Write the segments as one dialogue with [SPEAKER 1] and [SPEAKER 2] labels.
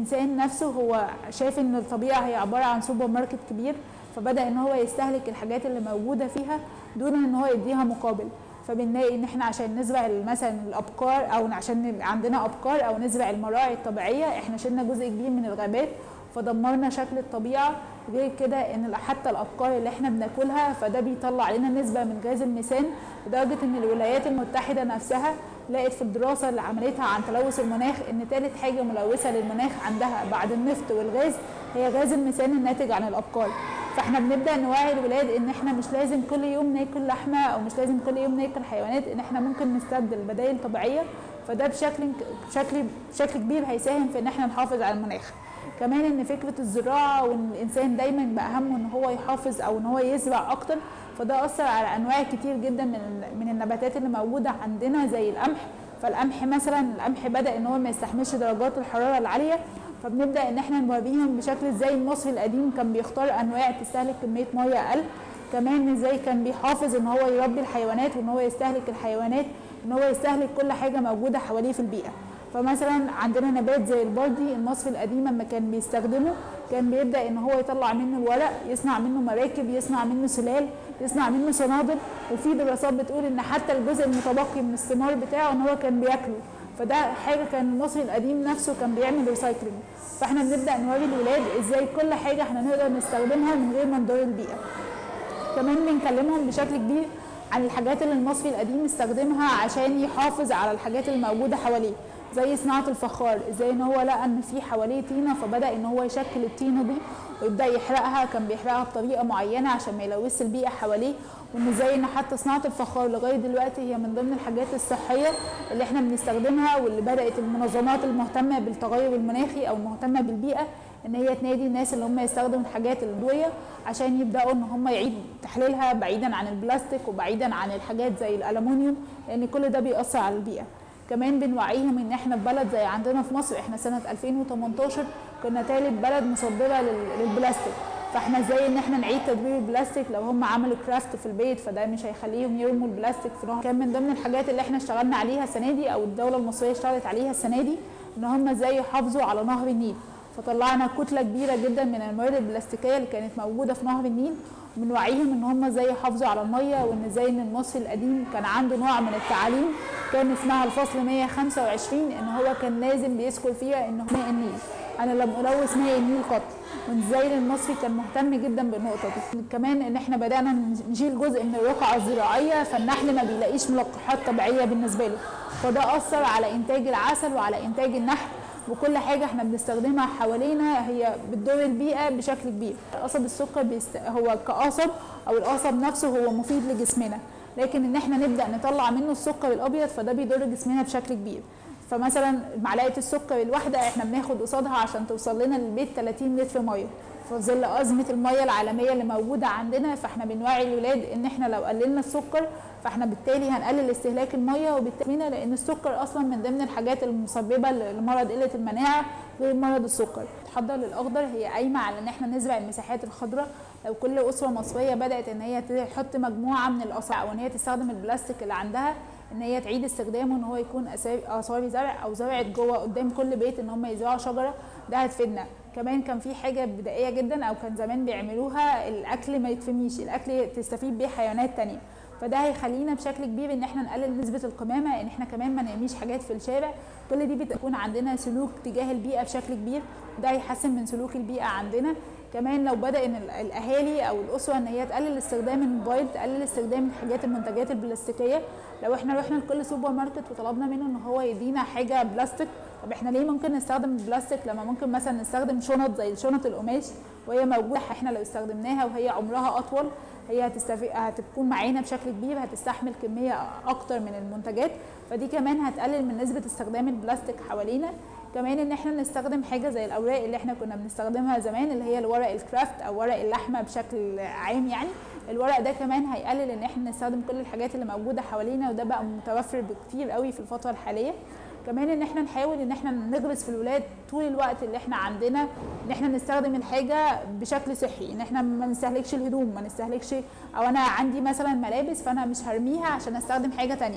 [SPEAKER 1] الانسان نفسه هو شايف ان الطبيعه هي عباره عن سوبر ماركت كبير فبدا ان هو يستهلك الحاجات اللي موجوده فيها دون ان هو يديها مقابل فبنلاقي ان احنا عشان نزرع مثلا الابقار او عشان يبقى عندنا ابقار او نزرع المراعي الطبيعيه احنا شلنا جزء كبير من الغابات فدمرنا شكل الطبيعه غير كده ان حتى الابقار اللي احنا بناكلها فده بيطلع لنا نسبه من غاز الميثان لدرجه ان الولايات المتحده نفسها لقت في الدراسه اللي عملتها عن تلوث المناخ ان ثالث حاجه ملوثه للمناخ عندها بعد النفط والغاز هي غاز الميثان الناتج عن الابقار فاحنا بنبدا نوعي الولاد ان احنا مش لازم كل يوم ناكل لحمه او مش لازم كل يوم ناكل حيوانات ان احنا ممكن نستبدل بدائل طبيعيه فده بشكل بشكل بشكل كبير هيساهم في ان احنا نحافظ على المناخ كمان ان فكره الزراعه وان الانسان دايما بقى همه ان هو يحافظ او ان هو يزرع اكتر فده اثر على انواع كتير جدا من من النباتات اللي موجوده عندنا زي القمح فالقمح مثلا القمح بدا ان هو ما يستحملش درجات الحراره العاليه فبنبدا ان احنا نوريهم بشكل ازاي المصري القديم كان بيختار انواع تستهلك كميه ميه اقل كمان ازاي كان بيحافظ ان هو يربي الحيوانات وان هو يستهلك الحيوانات ان هو يستهلك كل حاجه موجوده حواليه في البيئه فمثلا عندنا نبات زي البردي المصري القديم لما كان بيستخدمه كان بيبدا ان هو يطلع منه الورق يصنع منه مراكب يصنع منه سلال يصنع منه صنادل وفي دراسات بتقول ان حتى الجزء المتبقي من الثمار بتاعه ان هو كان بياكله فده حاجه كان المصري القديم نفسه كان بيعمل ريسايكلينج فاحنا بنبدا نوري الولاد ازاي كل حاجه احنا نقدر نستخدمها من غير ما نضر البيئه كمان بنكلمهم بشكل كبير عن الحاجات اللي المصري القديم استخدمها عشان يحافظ على الحاجات الموجوده حواليه زي صناعه الفخار ازاي ان هو لقى ان في حواليه طينه فبدا ان هو يشكل الطينه دي ويبدا يحرقها كان بيحرقها بطريقه معينه عشان ما يلوثش البيئه حواليه وان ازاي ان حتى صناعه الفخار لغايه دلوقتي هي من ضمن الحاجات الصحيه اللي احنا بنستخدمها واللي بدات المنظمات المهتمه بالتغير المناخي او المهتمه بالبيئه ان هي تنادي الناس اللي هم يستخدموا الحاجات العضويه عشان يبداوا ان هم يعيد تحليلها بعيدا عن البلاستيك وبعيدا عن الحاجات زي الالومنيوم لان كل ده بيأثر على البيئه كمان بنوعيهم ان احنا في بلد زي عندنا في مصر احنا سنه 2018 كنا ثالث بلد مصدره للبلاستيك فاحنا ازاي ان احنا نعيد تدوير البلاستيك لو هم عملوا كرافت في البيت فده مش هيخليهم يرموا البلاستيك في نهر كان من ضمن الحاجات اللي احنا اشتغلنا عليها السنه دي او الدوله المصريه اشتغلت عليها السنه دي ان هم ازاي يحافظوا على نهر النيل فطلعنا كتله كبيره جدا من المواد البلاستيكيه اللي كانت موجوده في نهر النيل وبنوعيهم ان هم ازاي يحافظوا على الميه وان ازاي ان المصري القديم كان عنده نوع من التعاليم كان اسمها الفصل 125 ان هو كان لازم بيذكر فيها ان ماء النيل انا لم الوث ماء النيل قط وازاي المصري كان مهتم جدا بالنقطه دي كمان ان احنا بدانا نشيل جزء من الرقعه الزراعيه فالنحل ما بيلاقيش ملقحات طبيعيه بالنسبه له فده اثر على انتاج العسل وعلى انتاج النحل وكل حاجه احنا بنستخدمها حوالينا هي بتضر البيئه بشكل كبير قصب السكر بيست... هو كقصب او القصب نفسه هو مفيد لجسمنا لكن ان احنا نبدا نطلع منه السكر الابيض فده بيضر جسمنا بشكل كبير فمثلا معلقه السكر الواحده احنا بناخد قصادها عشان توصل لنا للبيت 30 لتر ميه في ظل ازمه الميه العالميه اللي موجوده عندنا فاحنا بنوعي الولاد ان احنا لو قللنا السكر فاحنا بالتالي هنقلل استهلاك الميه وبالتالي لان السكر اصلا من ضمن الحاجات المسببه لمرض قله المناعه غير مرض السكر تحضر للاخضر هي قايمه على ان احنا نزرع المساحات الخضراء لو كل اسره مصريه بدات ان هي تحط مجموعه من الاثار او ان هي تستخدم البلاستيك اللي عندها ان هي تعيد استخدامه ان هو يكون اثار زرع او زرعت جوه قدام كل بيت ان هم يزرعوا شجره ده هتفيدنا كمان كان في حاجه بدائيه جدا او كان زمان بيعملوها الاكل ما يتفميش الاكل تستفيد بيه حيوانات تانية فده هيخلينا بشكل كبير ان احنا نقلل نسبه القمامه ان احنا كمان ما نرميش حاجات في الشارع كل دي بتكون عندنا سلوك تجاه البيئه بشكل كبير وده هيحسن من سلوك البيئه عندنا كمان لو بدا ان الاهالي او الاسره ان هي تقلل استخدام الموبايل تقلل استخدام الحاجات المنتجات البلاستيكيه لو احنا رحنا لكل سوبر ماركت وطلبنا منه ان هو يدينا حاجه بلاستيك طب احنا ليه ممكن نستخدم البلاستيك لما ممكن مثلا نستخدم شنط زي شنط القماش وهي موجوده احنا لو استخدمناها وهي عمرها اطول هي هتستفي... هتكون معانا بشكل كبير هتستحمل كميه اكتر من المنتجات فدي كمان هتقلل من نسبه استخدام البلاستيك حوالينا كمان ان احنا نستخدم حاجه زي الاوراق اللي احنا كنا بنستخدمها زمان اللي هي الورق الكرافت او ورق اللحمه بشكل عام يعني الورق ده كمان هيقلل ان احنا نستخدم كل الحاجات اللي موجوده حوالينا وده بقى متوفر بكتير قوي في الفتره الحاليه كمان ان احنا نحاول ان احنا نغرس في الولاد طول الوقت اللي احنا عندنا ان احنا نستخدم الحاجه بشكل صحي ان احنا ما نستهلكش الهدوم ما نستهلكش او انا عندي مثلا ملابس فانا مش هرميها عشان استخدم حاجه تانية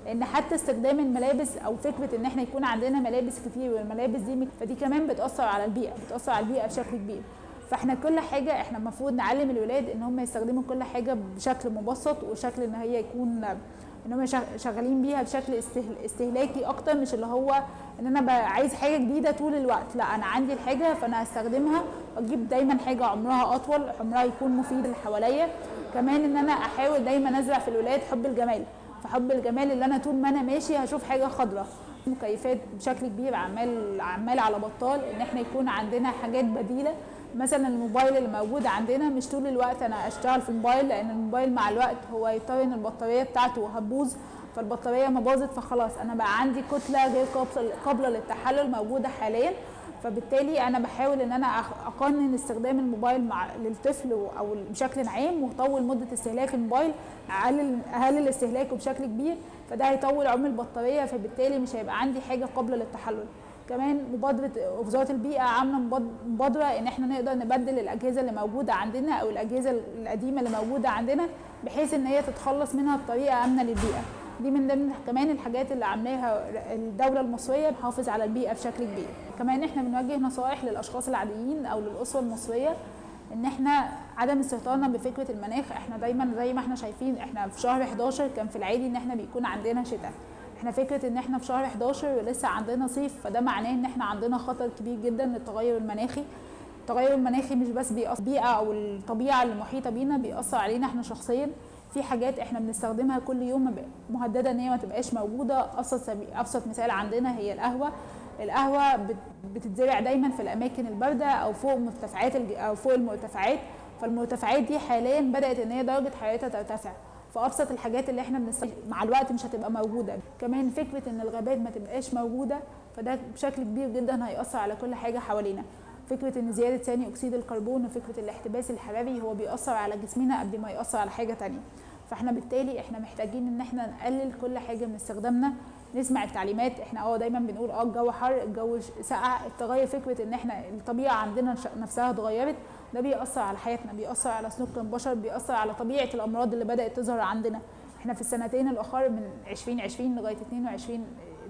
[SPEAKER 1] لان حتى استخدام الملابس او فكره ان احنا يكون عندنا ملابس كتير والملابس دي فدي كمان بتاثر على البيئه بتاثر على البيئه بشكل كبير فاحنا كل حاجه احنا المفروض نعلم الولاد ان هم يستخدموا كل حاجه بشكل مبسط وشكل ان هي يكون ان هم شغالين بيها بشكل استهلاكي اكتر مش اللي هو ان انا بقى عايز حاجه جديده طول الوقت لا انا عندي الحاجه فانا هستخدمها واجيب دايما حاجه عمرها اطول عمرها يكون مفيد اللي حواليا كمان ان انا احاول دايما ازرع في الولاد حب الجمال فحب الجمال اللي انا طول ما انا ماشي هشوف حاجه خضراء مكيفات بشكل كبير عمال عمال على بطال ان احنا يكون عندنا حاجات بديله مثلا الموبايل اللي موجود عندنا مش طول الوقت انا اشتغل في الموبايل لان الموبايل مع الوقت هو يضطر ان البطاريه بتاعته هتبوظ فالبطاريه ما باظت فخلاص انا بقى عندي كتله غير قابله للتحلل موجوده حاليا فبالتالي انا بحاول ان انا اقنن استخدام الموبايل مع للطفل او بشكل عام واطول مده استهلاك الموبايل اقلل اقلل استهلاكه بشكل كبير فده هيطول عمر البطاريه فبالتالي مش هيبقى عندي حاجه قابله للتحلل كمان مبادره وزاره البيئه عامله مبادره ان احنا نقدر نبدل الاجهزه اللي موجوده عندنا او الاجهزه القديمه اللي موجوده عندنا بحيث ان هي تتخلص منها بطريقه امنه للبيئه دي من ضمن كمان الحاجات اللي عاملاها الدوله المصريه بحافظ على البيئه بشكل كبير كمان احنا بنوجه نصائح للاشخاص العاديين او للاسره المصريه ان احنا عدم استهتارنا بفكره المناخ احنا دايما زي ما احنا شايفين احنا في شهر 11 كان في العادي ان احنا بيكون عندنا شتاء احنا فكره ان احنا في شهر 11 ولسه عندنا صيف فده معناه ان احنا عندنا خطر كبير جدا للتغير المناخي التغير المناخي مش بس بيأثر البيئه او الطبيعه المحيطه بينا بيأثر علينا احنا شخصيا في حاجات احنا بنستخدمها كل يوم مهدده ان هي ما تبقاش موجوده ابسط ابسط مثال عندنا هي القهوه القهوه بتتزرع دايما في الاماكن البارده او فوق مرتفعات او فوق المرتفعات فالمرتفعات دي حاليا بدات ان هي درجه حرارتها ترتفع فابسط الحاجات اللي احنا بنستخدم مع الوقت مش هتبقى موجوده كمان فكره ان الغابات ما تبقاش موجوده فده بشكل كبير جدا هيأثر على كل حاجه حوالينا فكره ان زياده ثاني اكسيد الكربون وفكره الاحتباس الحراري هو بيأثر على جسمنا قبل ما يأثر على حاجه تانية فاحنا بالتالي احنا محتاجين ان احنا نقلل كل حاجه من استخدامنا نسمع التعليمات احنا اه دايما بنقول اه الجو حر الجو سقع التغير فكره ان احنا الطبيعه عندنا نفسها اتغيرت ده بيأثر على حياتنا بيأثر على سلوك البشر بيأثر على طبيعه الامراض اللي بدأت تظهر عندنا احنا في السنتين الاخر من 2020 لغايه 22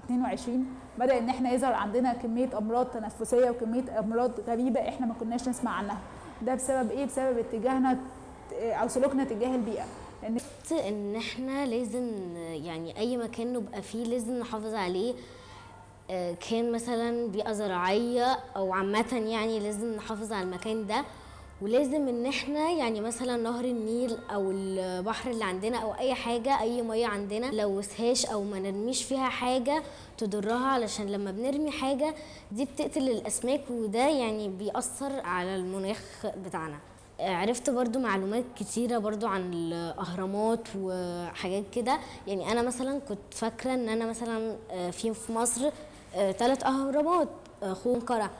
[SPEAKER 1] 22 بدا ان احنا يظهر عندنا كميه امراض تنفسيه وكميه امراض غريبه احنا ما كناش نسمع عنها ده بسبب ايه بسبب اتجاهنا او سلوكنا تجاه البيئه
[SPEAKER 2] لان ان احنا لازم يعني اي مكان نبقى فيه لازم نحافظ عليه آه، كان مثلا بيئه زراعيه او عامه يعني لازم نحافظ على المكان ده ولازم ان احنا يعني مثلا نهر النيل او البحر اللي عندنا او اي حاجه اي ميه عندنا لوثهاش او ما نرميش فيها حاجه تضرها علشان لما بنرمي حاجه دي بتقتل الاسماك وده يعني بيأثر على المناخ بتاعنا عرفت برضو معلومات كتيرة برضو عن الأهرامات وحاجات كده يعني أنا مثلا كنت فاكرة إن أنا مثلا آه، في في مصر ثلاث آه، أهرامات آه، خنقرة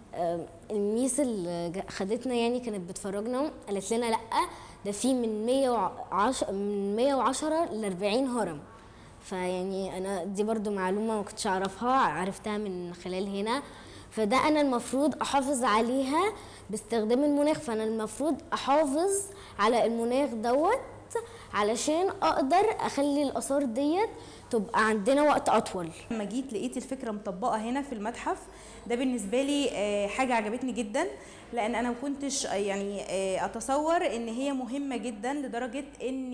[SPEAKER 2] الميس اللي خدتنا يعني كانت بتفرجنا قالت لنا لأ ده في من 110 من 110 ل 40 هرم فيعني انا دي برضو معلومه ما كنتش اعرفها عرفتها من خلال هنا فده انا المفروض احافظ عليها باستخدام المناخ فانا المفروض احافظ على المناخ دوت علشان اقدر اخلي الاثار ديت تبقى عندنا وقت اطول
[SPEAKER 3] لما جيت لقيت الفكره مطبقه هنا في المتحف ده بالنسبه لي آه، حاجه عجبتني جدا لان انا ما كنتش آه، يعني آه، اتصور ان هي مهمه جدا لدرجه ان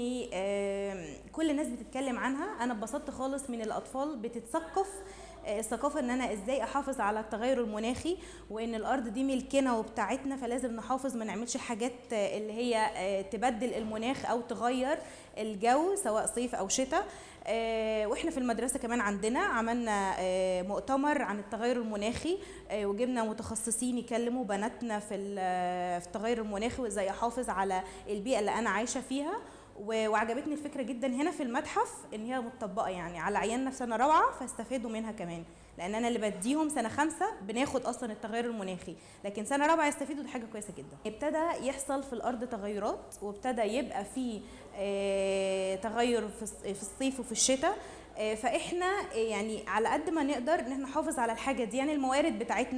[SPEAKER 3] كل الناس بتتكلم عنها انا اتبسطت خالص من الاطفال بتتثقف الثقافه ان انا ازاي احافظ على التغير المناخي وان الارض دي ملكنا وبتاعتنا فلازم نحافظ ما نعملش حاجات اللي هي تبدل المناخ او تغير الجو سواء صيف او شتاء آه، واحنا في المدرسه كمان عندنا عملنا آه، مؤتمر عن التغير المناخي آه، وجبنا متخصصين يكلموا بناتنا في في التغير المناخي وازاي احافظ على البيئه اللي انا عايشه فيها وعجبتني الفكره جدا هنا في المتحف ان هي متطبقه يعني على عيالنا في سنه رابعه فاستفادوا منها كمان لان انا اللي بديهم سنه خمسه بناخد اصلا التغير المناخي لكن سنه رابعه يستفيدوا دي حاجه كويسه جدا ابتدى يحصل في الارض تغيرات وابتدى يبقى في آه، تغير في الصيف وفي الشتاء آه، فاحنا يعني على قد ما نقدر ان احنا نحافظ على الحاجه دي يعني الموارد بتاعتنا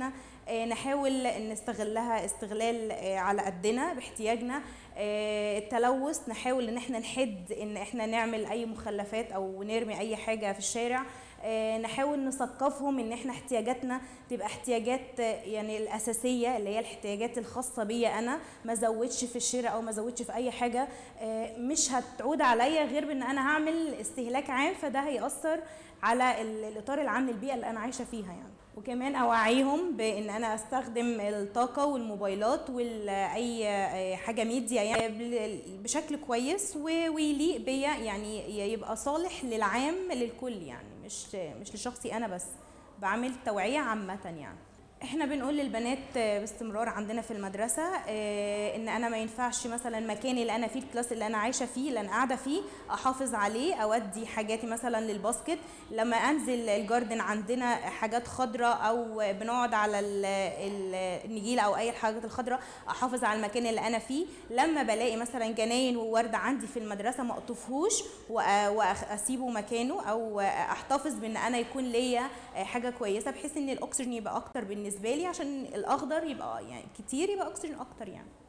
[SPEAKER 3] آه، نحاول نستغلها استغلال آه، على قدنا باحتياجنا آه، التلوث نحاول ان احنا نحد ان احنا نعمل اي مخلفات او نرمي اي حاجه في الشارع آه، نحاول نثقفهم ان احنا احتياجاتنا تبقى احتياجات آه، يعني الاساسيه اللي هي الاحتياجات الخاصه بيا انا ما زودش في الشراء او ما زودش في اي حاجه آه، مش هتعود عليا غير بان انا هعمل استهلاك عام فده هيأثر على ال- الاطار العام للبيئه اللي انا عايشه فيها يعني وكمان اوعيهم بان انا استخدم الطاقه والموبايلات واي حاجه ميديا يعني بال- بشكل كويس و- ويليق بيا يعني يبقى صالح للعام للكل يعني مش مش لشخصي انا بس بعمل توعيه عامه يعني احنا بنقول للبنات باستمرار عندنا في المدرسه آه، ان انا ما ينفعش مثلا مكاني اللي انا فيه الكلاس اللي انا عايشه فيه اللي انا قاعده فيه احافظ عليه اودي حاجاتي مثلا للباسكت لما انزل الجاردن عندنا حاجات خضراء او بنقعد على ال- ال- النجيله او اي الحاجات الخضراء احافظ على المكان اللي انا فيه لما بلاقي مثلا جناين وورد عندي في المدرسه ما اقطفهوش وأ- واسيبه مكانه او احتفظ بان انا يكون ليا حاجه كويسه بحيث ان الاكسجين يبقى اكتر بالنسبه لي عشان الاخضر يبقى يعني كتير يبقى اكسجين اكتر يعني